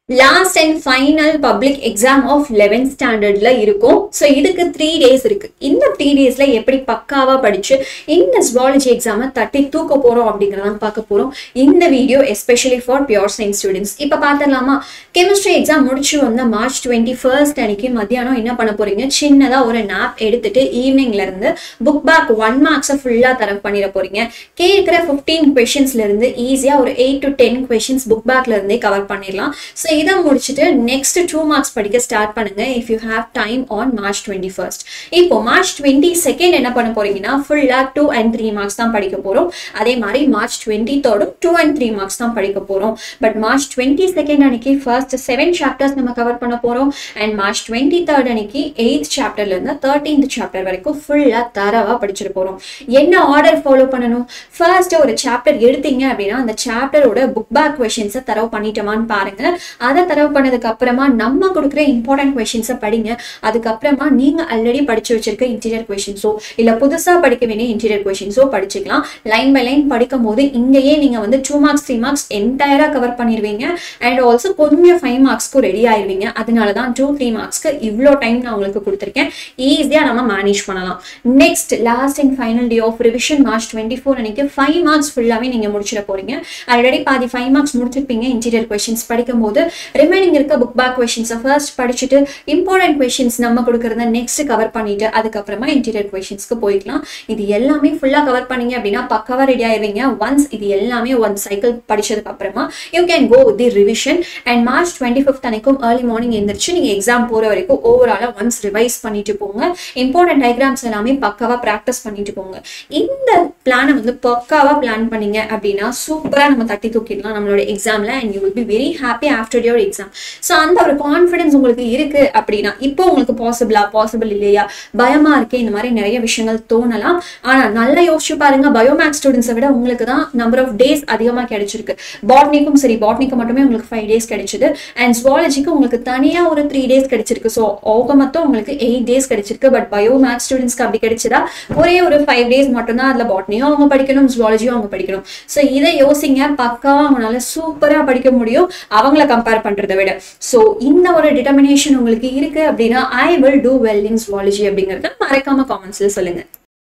last and final public exam of eleventh ஸ்டாண்டர்ட்ல இருக்கும் so இதுக்கு த்ரீ டேஸ் இருக்கு இந்த த்ரீ டேஸ்ல எப்படி பக்காவா படிச்சு இந்த ஜுவாலஜி எக்ஸாமை தட்டி தூக்க போறோம் அப்படிங்கிறதான் பார்க்க போறோம் இந்த video especially for pure science students இப்போ பார்த்துடலாமா கெமிஸ்ட்ரி எக்ஸாம் முடிச்சு வந்த மார்ச் டுவெண்ட்டி ஃபர்ஸ்ட் அன்னைக்கு மத்தியானம் என்ன பண்ண போறீங்க சின்னதா ஒரு நாப் எடுத்துட்டு ஈவினிங்ல இருந்து புக் பேக் ஒன் மார்க்ஸை ஃபுல்லா தரவு பண்ணிட போறீங்க கேட்குற ஃபிஃப்டீன் கொஷின்ஸ்ல இருந்து ஈஸியா ஒரு eight to ten questions book பேக்ல இருந்தே கவர் பண்ணிடலாம் ஸோ இதை முடிச்சுட்டு நெக்ஸ்ட் டூ மார்க்ஸ் படிக்க ஸ்டார்ட் பண்ணுங்க if you have time on March twenty first இப்போ மார்ச் டுவெண்ட்டி செகண்ட் என்ன பண்ண போறீங்கன்னா ஃபுல்லா டூ அண்ட் த்ரீ மார்க்ஸ் தான் படிக்க போறோம் அதே மாதிரி மார்ச் டுவெண்ட்டி தேர்டும் டூ அண்ட் த்ரீ மார்க்ஸ் தான் படிக்க போறோம் பட் மார்ச் டுவெண்ட்டி செகண்ட் அன்னைக்கு ஃபர்ஸ்ட் செவன் சாப்டர்ஸ் நம்ம கவர் பண்ண போறோம் அண்ட் மார்ச் டுவெண்ட்டி தேர்ட் அன்னைக்கு எயித் சாப்டர்ல இருந்து தேர்ட்டீன்த் சாப்டர் வரைக்கும் ஃபுல்லா தரவா படிச்சிட்டு போறோம் என்ன ஆர்டர் ஃபாலோ பண்ணணும் ஃபர்ஸ்ட் ஒரு சாப்டர் எடுத்தீங்க அப்படின்னா அந்த சாப்டரோட புக் பேக் கொஷின்ஸை தரவு பண்ணிட்டோமான்னு பாருங்க அதை தரவு பண்ணதுக்கு அப்புறமா நம்ம கொடுக்குற இம்பார்ட்டன்ட் கொஷின்ஸை படிங்க அதுக்கப்புறமா நீங்க ஆல்ரெடி படிச்சு வச்சிருக்க இன்டீரியர் கொஷின்ஸோ இல்ல புதுசா படிக்க வேண்டிய இன்டீரியர் கொஷின்ஸோ படிச்சுக்கலாம் லைன் பை லைன் படிக்கும் போது இங்கேயே நீங்க வந்து டூ மார்க்ஸ் த்ரீ மார்க்ஸ் என்டையரா கவர் பண்ணிடுவீங்க அண்ட் ஆல்சோ கொஞ்சம் ஃபைவ் மார்க்ஸ்க்கு ரெடி ஆயிருவீங்க அதனால தான் டூ த்ரீ மார்க்ஸ்க்கு இவ்வளோ டைம் நான் உங்களுக்கு கொடுத்துருக்கேன் ஈஸியாக நம்ம மேனேஜ் பண்ணலாம் next last and final day of revision March twenty four அன்னைக்கு ஃபைவ் மார்க்ஸ் ஃபுல்லாகவே நீங்கள் முடிச்சிட போறீங்க ஆல்ரெடி பாதி ஃபைவ் மார்க்ஸ் முடிச்சிருப்பீங்க இன்டீரியர் கொஷின்ஸ் படிக்கும் போது ரிமைனிங் இருக்க புக் பேக் கொஷின்ஸை ஃபர்ஸ்ட் படிச்சுட்டு இம்பார்ட்டன்ட் கொஷின்ஸ் நம்ம கொடுக்குறத நெக்ஸ்ட் கவர் பண்ணிட்டு அதுக்கப்புறமா இன்டீரியர் கொஷின்ஸ்க்கு போய்க்கலாம் இது எல்லாமே ஃபுல்லாக கவர் பண்ணீங்க அப்படின்னா பக்காவாக ரெடி ஆயிருவீங்க ஒன்ஸ் இது எல்லாமே ஒன் சைக்கிள் படிச்சதுக்கு அப்புறமா you can go with the revision and March twenty fifth அன்னைக்கும் ஏர்லி மார்னிங் எந்திரிச்சு நீங்கள் எக்ஸாம் போகிற வரைக்கும் ஓவராலாக ஒன்ஸ் ரிவைஸ் பண்ணிட்டு போங்க இம்பார்ட்டன்ட் டயக்ராம்ஸ் எல்லாமே பக்காவாக ப்ராக்டிஸ் பண்ணிட்டு போங்க இந்த பிளானை வந்து பக்காவாக பிளான் பண்ணீங்க அப்படின்னா சூப்பராக நம்ம தட்டி தூக்கிடலாம் நம்மளோட எக்ஸாமில் and you will be very happy after your exam so அந்த ஒரு கான்ஃபிடன்ஸ் உங்களுக்கு இருக்கு அப்படின்னா இப்போ உங்களுக்கு பாசிபிளா பாசிபிள் இல்லையா பயமா இருக்கு இந்த மாதிரி நிறைய விஷயங்கள் தோணலாம் ஆனா நல்லா யோசிச்சு பாருங்க பயோமேக்ஸ் ஸ்டூடெண்ட்ஸை விட உங்களுக்கு தான் நம்பர் ஆஃப் டேஸ் அதிகமாக கிடைச்சிருக்கு பாட்னிக்கும் சரி பாட்னிக்கு மட்டுமே உங்களுக்கு ஃபைவ் டேஸ் கிடைச்சது அண்ட் ஜுவாலஜிக்கு உங்களுக்கு தனியா ஒரு த்ரீ டேஸ் கிடைச்சிருக்கு ஸோ ஆக மொத்தம் உங்களுக்கு எயிட் டேஸ் கிடைச்சிருக்கு பட் பயோமேக்ஸ் ஸ்டூடெண்ட்ஸ்க்கு அப்படி கிடைச்சதா ஒரே ஒரு ஃபைவ் டேஸ் மட்டும்தான் அதில் பாட்னியும் அவங்க படிக்கணும் ஜுவாலஜியும் அவங்க படிக்கணும் ஸோ இதை யோசிங்க பக்காவா அவங்களால சூப்பரா படிக்க முடியும் அவங்கள கம்பேர் பண்றதை விட ஸோ இந்த ஒரு டிட்டர்மினேஷன் உங்களுக்கு இருக்கு அப்படின்னா I will do well in zoology அப்படிங்கறத மறக்காம காமெண்ட்ஸ்ல சொல்லுங்க